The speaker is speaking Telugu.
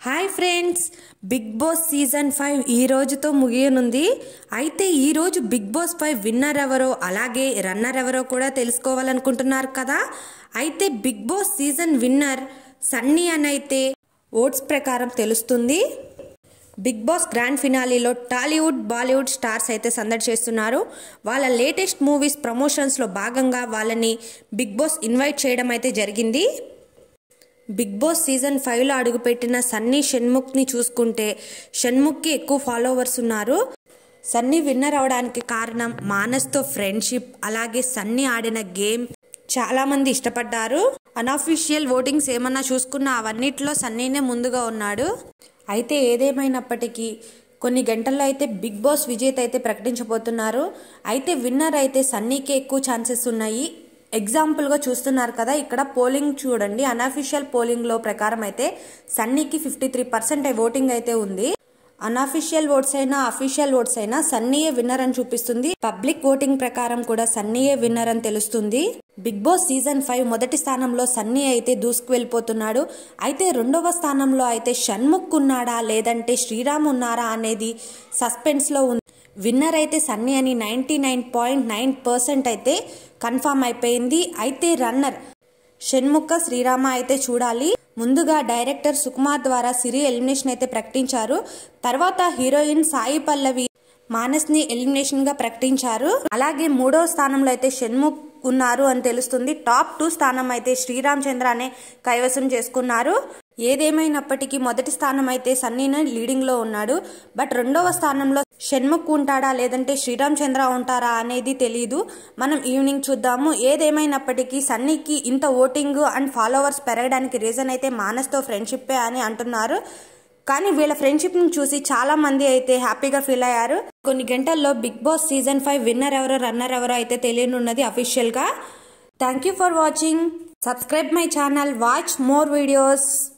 hi friends big boss season five ఈ రోజుతో ముగియనుంది అయితే ఈ రోజు బిగ్ బాస్ ఫైవ్ విన్నర్ ఎవరో అలాగే రన్నర్ ఎవరో కూడా తెలుసుకోవాలనుకుంటున్నారు కదా అయితే big boss season winner Sunny అని అయితే ఓట్స్ ప్రకారం తెలుస్తుంది బిగ్ బాస్ గ్రాండ్ ఫినాలీలో టాలీవుడ్ బాలీవుడ్ స్టార్స్ అయితే సందడి చేస్తున్నారు వాళ్ళ లేటెస్ట్ మూవీస్ ప్రమోషన్స్లో భాగంగా వాళ్ళని బిగ్ బాస్ ఇన్వైట్ చేయడం అయితే జరిగింది బిగ్ బాస్ సీజన్ ఫైవ్లో అడుగుపెట్టిన సన్నీ షణ్ముఖ్ని చూసుకుంటే షణ్ముఖ్కి ఎక్కువ ఫాలోవర్స్ ఉన్నారు సన్నీ విన్నర్ అవడానికి కారణం మానస్తో ఫ్రెండ్షిప్ అలాగే సన్నీ ఆడిన గేమ్ చాలా మంది ఇష్టపడ్డారు అన్అఫీషియల్ ఓటింగ్స్ ఏమన్నా చూసుకున్నా అవన్నిట్లో సన్నీనే ముందుగా ఉన్నాడు అయితే ఏదేమైనప్పటికీ కొన్ని గంటల్లో అయితే బిగ్ బాస్ విజేత అయితే ప్రకటించబోతున్నారు అయితే విన్నర్ అయితే సన్నీకే ఎక్కువ ఛాన్సెస్ ఉన్నాయి ఎగ్జాంపుల్గా చూస్తున్నారు కదా ఇక్కడ పోలింగ్ చూడండి అన్అఫీషియల్ పోలింగ్లో ప్రకారం అయితే సన్నీకి ఫిఫ్టీ త్రీ పర్సెంట్ ఓటింగ్ అయితే ఉంది అన్అఫీషియల్ ఓట్స్ అయినా అఫీషియల్ ఓట్స్ అయినా సన్నీయే విన్నర్ అని చూపిస్తుంది పబ్లిక్ ఓటింగ్ ప్రకారం కూడా సన్నీయే విన్నర్ అని తెలుస్తుంది బిగ్ బాస్ సీజన్ ఫైవ్ మొదటి స్థానంలో సన్నీ అయితే దూసుకు వెళ్ళిపోతున్నాడు అయితే రెండవ స్థానంలో అయితే షణ్ముఖ్ ఉన్నాడా లేదంటే శ్రీరామ్ ఉన్నారా అనేది సస్పెన్స్ లో ఉంది విన్నర్ అయితే సన్నీ అని ninety nine point nine percent అయితే కన్ఫామ్ అయిపోయింది అయితే రన్నర్ షణ్ముఖ శ్రీరామ అయితే చూడాలి ముందుగా డైరెక్టర్ సుకుమార్ ద్వారా సిరి ఎలిమినేషన్ అయితే ప్రకటించారు తర్వాత హీరోయిన్ సాయి పల్లవి మానస్ ని ఎలిమినేషన్ గా ప్రకటించారు అలాగే మూడో స్థానంలో అయితే షణ్ముఖ్ ఉన్నారు అని తెలుస్తుంది టాప్ టూ స్థానం అయితే శ్రీరామ్ చంద్ర అనే కైవసం చేసుకున్నారు ఏదేమైనప్పటికీ మొదటి స్థానం అయితే సన్నీనే లీడింగ్ లో ఉన్నాడు బట్ రెండవ స్థానంలో షణ్ముఖ్ ఉంటాడా లేదంటే శ్రీరామ్ చంద్ర ఉంటారా అనేది తెలియదు మనం ఈవినింగ్ చూద్దాము ఏదేమైనప్పటికీ సన్నీకి ఇంత ఓటింగ్ అండ్ ఫాలోవర్స్ పెరగడానికి రీజన్ అయితే మానస్తో ఫ్రెండ్షిప్పే అని అంటున్నారు కానీ వీళ్ళ ఫ్రెండ్షిప్ ని చూసి చాలా మంది అయితే హ్యాపీగా ఫీల్ అయ్యారు కొన్ని గంటల్లో big boss season five winner ఎవరో రన్నర్ ఎవరో అయితే తెలియనున్నది అఫీషియల్ గా thank you for watching subscribe my channel watch more videos